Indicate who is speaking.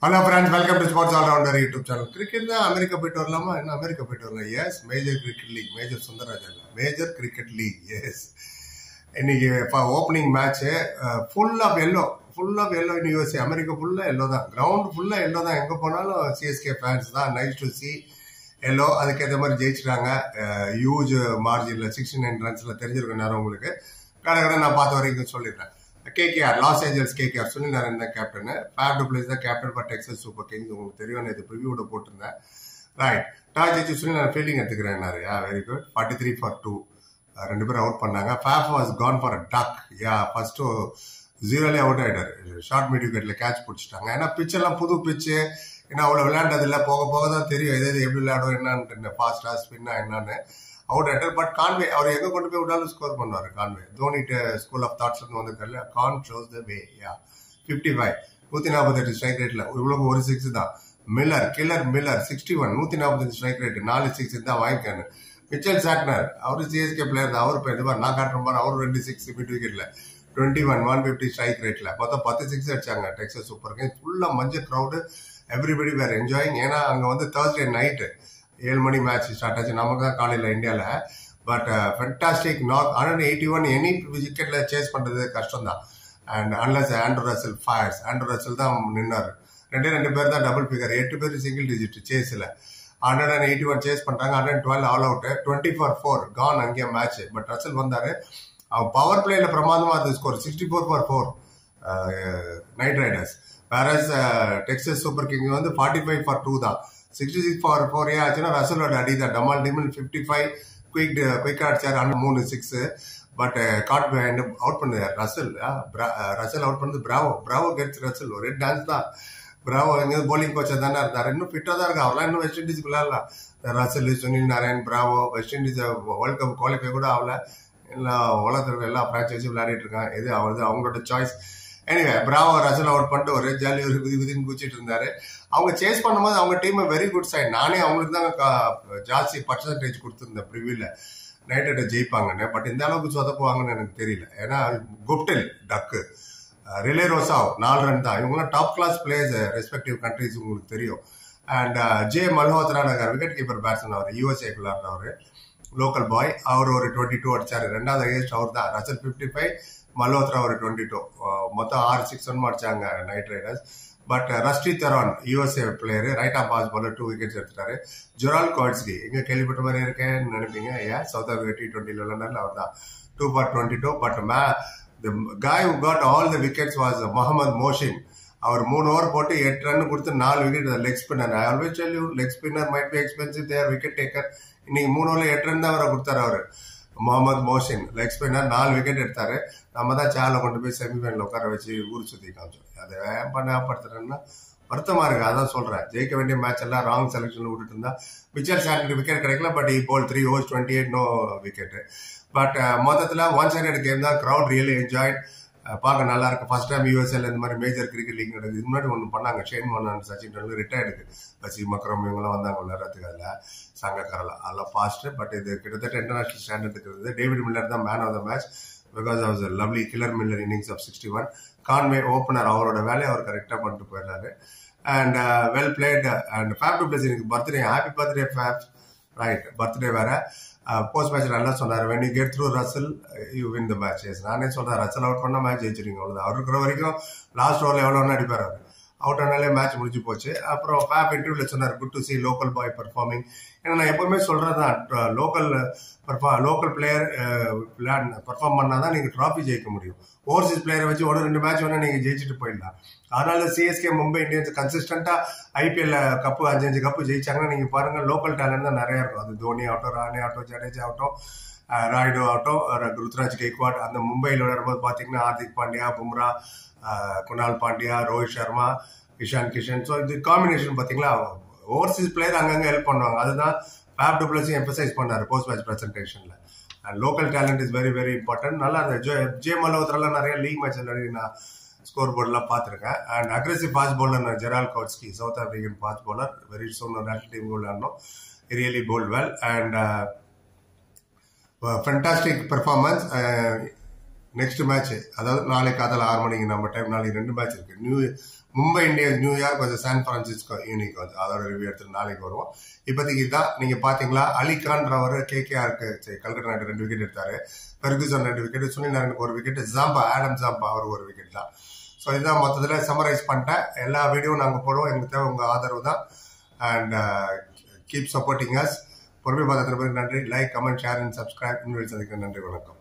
Speaker 1: hello friends welcome to sports allrounder YouTube channel cricket தான் America போயிட்டு வரலாமா என்ன அமெரிக்கா போயிட்டு வரலாம் yes major cricket league major Sundararaj இல்ல மேஜர் கிரிக்கெட் லீக் எஸ் இன்னைக்கு opening match full of yellow full of yellow in USA America ஃபுல்லாக yellow தான் கிரவுண்ட் ஃபுல்லாக எல்லோ தான் எங்கே போனாலும் சிஎஸ்கே ஃபேன்ஸ் தான் நைஸ் டு சி எல்லோ அதுக்கேற்ற மாதிரி ஜெயிச்சிட்டாங்க ஹியூஜ் மார்ஜினில் சிக்ஸ்டி நைன் ரன்ஸில் தெரிஞ்சிருக்க நேரம் உங்களுக்கு கடற்கரை நான் பார்த்த வரைக்கும் சொல்லிடுறேன் KKR Los Angeles KKR Sunil Narine தான் கேப்டன் ஃபேப் டுப்ளேஸ் தான் captain for Texas Super Kings உங்களுக்கு தெரியும் இது ப்ரிவியூட போட்டிருந்தேன் ரைட் டாஸ் ஜெயிச்சு சுனில் நான் ஃபீல்டிங் எடுத்துக்கிறேன் yeah very good forty three for two ரெண்டு பேரும் அவுட் பண்ணாங்க Faf was gone for a duck yeah first ஜீரோலே அவுட் ஆயிட்டாரு ஷார்ட் மீட் விக்கெட்ல கேட்ச் பிடிச்சிட்டாங்க ஏன்னா பிச்செல்லாம் புது பிச்சு ஏன்னா அவ்வளோ விளையாண்டதில்ல போக போக தான் தெரியும் எது எது எப்படி விளையாடும் என்னன்னு ஃபாஸ்டா ஸ்பின்னா என்னன்னு அவுட் ஆயிட்டார் பட் கான்வே அவர் எங்க கொண்டு போய் விட்டாலும் ஸ்கோர் பண்ணுவார் Conway Dhoni school of thoughts வந்திருக்காரு Con shows the way yeah fifty five நூத்தி நாற்பத்தெட்டு ஸ்ட்ரைக் ரேட்ல இவ்வளவு ஒரு சிக்ஸ் தான் Miller killer Miller sixty one நூத்தி நாற்பத்தஞ்சு ஸ்ட்ரைக் ரேட் நாலு சிக்ஸ் தான் வாங்கிக்கானு மிச்சல் சாக்னர் அவரு சிஎஸ்கே பிளேயர் தான் அவர் இது மாதிரி நான் காட்டுற மாதிரி அவரு ரெண்டு சிக்ஸ் மிட் விக்கெட்ல twenty one one fifty strike ரேட்ல மொத்தம் பத்து சிக்ஸ் அடிச்சாங்க டெக்ஸஸ் சூப்பர் கிங்ஸ் ஃபுல்லா மஞ்சள் க்ரௌடு எவ்ரிபடி வேர் என்ஜாயிங் ஏன்னா அங்க வந்து தேர்ஸ்டே நைட்டு ஏழு மணி மேட்ச் ஸ்டார்ட் ஆச்சு நமக்கு தான் காலையில் இந்தியாவில் but fantastic not hundred eighty one any விக்கெட்ல சேஸ் பண்றது கஷ்டம் தான் and unless Andrew Russell fires Andrew Russell தான் நின்னார் ரெண்டே ரெண்டு பேர் தான் டபுள் ஃபிகர் எட்டு பேர் சிங்கிள் டிஜிட் சேஸில் hundred and eighty one chase பண்றாங்க hundred twelve all out twenty four four gone அங்கேயே மேட்ச் பட் ரசல் வந்தாரு அவர் பவர் பிளேல பிரமாதமா அது score sixty four four four Knight Riders versus Texas Super King வந்து ஃபார்ட்டி ஃபைவ் ஃபார் டூ தான் sixty six for four ஏ ஆச்சுன்னா ரசலோட அடி தான் டமால் டிமில் ஃபிஃப்டி ஃபைவ் குயிக் குயிக் அடிச்சார் ஆனால் மூணு சிக்ஸ் பட் காட் அவுட் பண்ணுது ரசல் ரசல் அவுட் பண்ணது பிராவோ பிராவோ கெட்ஸ் ரசல் ஒரு டான்ஸ் தான் பிராவோ எங்க போலிங் கோச்சா தானே இருந்தார் இன்னும் ஃபிட்டாக தான் இருக்கு அவர்லாம் இன்னும் வெஸ்ட் இண்டீஸ்க்கு விளையாடலாம் Russell Sunil Narine Bravo West Indies World Cup qualify கூட ஆகல எல்லா உலகத்தில் எல்லா ஃப்ரான்ச்சைஸும் விளையாடிட்டு இருக்காங்க எது அவரது அவங்களோட choice anyway Bravo Russell out பண்ணிட்டு ஒரே ஜாலி ஒரு விதி விதின்னு குச்சிட்டு இருந்தாரு அவங்க சேஸ் பண்ணும்போது அவங்க டீம் வெரி குட் சைட் நானே அவங்களுக்கு தான் ஜாஸ்தி பர்சன்டேஜ் கொடுத்துருந்தேன் ப்ரிவியூல நைட் ரைடர் ஜெயிப்பாங்கன்னு பட் இந்த அளவுக்கு சொதப்புவாங்கன்னு எனக்கு தெரியல ஏன்னா குப்டில் டக்கு ரிலே ரோசாவ் நாலு ரன் தான் இவங்களாம் top class players respective countries உங்களுக்கு தெரியும் அண்ட் ஜே மல்ஹோத்ரா நகர் விக்கெட் கீப்பர் பேட்ஸ்மேன் அவர் யூஎஸ்ஏக்குள்ள அவர் லோக்கல் பாய் அவர் ஒரு டுவெண்ட்டி டூ அடிச்சாரு ரெண்டாவது ஹையஸ்ட் அவர் தான் ரசல் ஃபிஃப்டி ஃபைவ் மல்ஹோத்ரா ஒரு டுவெண்ட்டி டூ மொத்தம் ஆறு சிக்ஸ் ஒன் அடிச்சாங்க Knight Riders but Rusty Theron USA player right of pace bowler two wickets எடுத்துட்டாரு ஜொரால் காட்ஸ்கி எங்க கேள்விப்பட்ட மாதிரி இருக்கேன்னு நினைப்பீங்க ஏன் சவுத் ஆப்பிரிக்கா டி டுவெண்ட்டி விளையாண்டாரு அவர் தான் two for twenty two but may the guy got all the wickets was Mohammad Mohsin அவர் மூணு ஓவர் போட்டு எட்டு ரன் கொடுத்து நாலு wicket leg spinner I always tell you leg spinner might B expensive their wicket taker இன்னைக்கு மூணு ஓவர்ல எட்டு ரன் தான் அவரை கொடுத்தாரு அவரு முகமது மோஷின் லெக் ஸ்பின்னர் நாலு விக்கெட் எடுத்தாரு நம்ம தான் சேலை கொண்டு போய் செமிஃபைனல் உட்கார வச்சு ஊர் சுத்தி காமிச்சோம் அதை ஏன் பண்ண ஞாபகப்படுத்துறேன்னா வருத்தமா இருக்கு அதான் சொல்றேன் ஜெயிக்க வேண்டிய மேட்ச் எல்லாம் ராங் செலக்ஷன் விட்டுட்டு இருந்தா பிச்சர் சாட்டர்டே விக்கெட் கிடைக்கல but bowl three overs twenty eight no wicket but மொத்தத்தில் ஒன் சைடட் கேம் தான் க்ரௌட் ரியலி என்ஜாய்ட் பார்க்க நல்லா இருக்கு ஃபர்ஸ்ட் டைம் யூஎஸ்எல் இந்த மாதிரி மேஜர் கிரிக்கெட் லீக் நடக்குது இது முன்னாடி ஒன்று பண்ணாங்க ஷேன் மோகன் சச்சின் டெண்டுல்கர் ரிட்டையர்டுக்கு சச்சின் மக்ரம் இவங்கெல்லாம் வந்தாங்க விளையாடுறதுக்கு அதில் சங்கக்கரில் அதெல்லாம் ஃபாஸ்ட் பட் இது கிட்டத்தட்ட இன்டர்நேஷனல் ஸ்டாண்டர்டுக்கு இருக்குது டேவிட் மில்லர் தான் man of the match because of lovely killer Miller innings of sixty one Conway opener அவரோட வேலையை அவர் கரெக்டாக பண்ணிட்டு போயிடுறாரு and well played and Faf டு பிளஸ் எனக்கு birthday happy birthday Faf right birthday வேற போஸ்ட் மேட்ச் நல்லா சொன்னார் when you get through Russell you win the match நானே சொல்றேன் ரசல் அவுட் பண்ணா மேட்ச் ஜெயிச்சிருங்க அவ்வளோதான் அவர் இருக்கிற வரைக்கும் லாஸ்ட் ஓவரில் எவ்வளோ அடிப்பார் அவர் அவுட் ஆனாலே மேட்ச் முடிஞ்சு போச்சு அப்புறம் ஃபேப் இன்டர்வியூல சொன்னார் good to see local boy performing ஏன்னா நான் எப்பவுமே சொல்றது தான் லோக்கல் லோக்கல் பிளேயர் பர்ஃபார்ம் பண்ணாதான் நீங்க ட்ராஃபி ஜெயிக்க முடியும் ஓவர்சீஸ் பிளேயரை வச்சு ஒரு ரெண்டு மேட்ச் வேணா நீங்க ஜெயிச்சுட்டு போயிடலாம் அதனால சிஎஸ்கே மும்பை இந்தியன்ஸ் கன்சிஸ்டண்டா ஐபிஎல் கப்பு அஞ்சு அஞ்சு கப்பு ஜெயிச்சாங்கன்னா நீங்க பாருங்க லோக்கல் டேலண்ட் தான் நிறைய இருக்கும் அது தோனி ஆகட்டும் ராணி ஆகட்டும் ஜடேஜா ஆகட்டும் ராய்டு ஆகட்டும் ருத்ராஜ் கெய்க்வாட் அந்த மும்பையில் விளையாடும்போது பார்த்தீங்கன்னா ஹார்திக் பாண்டியா பும்ரா குணால் பாண்டியா ரோஹித் சர்மா இஷான் கிஷன் ஸோ இது காம்பினேஷன் பார்த்தீங்களா ஓவர்சீஸ் பிளேயர் அங்கங்கே ஹெல்ப் பண்ணுவாங்க அதுதான் ஃபேப் டுப்ளஸையும் எம்பசைஸ் பண்ணார் போஸ்ட் மேட்ச் ப்ரெசன்டேஷனில் and local talent is very very important நல்லா இருந்தது ஜே மல்லோத்ரெல்லாம் நிறைய லீக் மேட்ச் நான் ஸ்கோர் போர்டெலாம் பார்த்துருக்கேன் and aggressive fast bowler Gerald Coetzee South African fast bowler very soon national team விளையாடணும் really bowled well and fantastic performance next match அதாவது நாளைக்கு காதால ஆறு மணிக்கு நம்ம டைம் நாளைக்கு ரெண்டு மேட்ச் இருக்கு நியூ மும்பை இந்தியன்ஸ் நியூயார்க் கொஞ்சம் சான் பிரான்சிஸ்கோ யூனிக் வந்து அதோட ரிவ்யூ எடுத்து நாளைக்கு வருவோம் இப்போதைக்கு இதுதான் நீங்க பாத்தீங்களா அலிகான்றவர் கே கே ஆருக்கு கல்கட்டா நைட் ரெண்டு விக்கெட் எடுத்தாரு பெர்குசன் ரெண்டு விக்கெட் சுனில் நாராயணுக்கு ஒரு விக்கெட் ஜாம்பா ஆடம் ஜாம்பா அவருக்கு ஒரு விக்கெட் தான் ஸோ இதுதான் மொத்தத்தில் சம்மரைஸ் பண்ணிட்டேன் எல்லா வீடியோவும் நாங்கள் போடுவோம் எங்களுக்கு தேவை உங்கள் ஆதரவு தான் அண்ட் கீப் சப்போர்ட்டிங் அஸ் பொறுமை பார்த்த பேருக்கு நன்றி like comment share and subscribe இன்னொரு சந்திக்க நன்றி வணக்கம்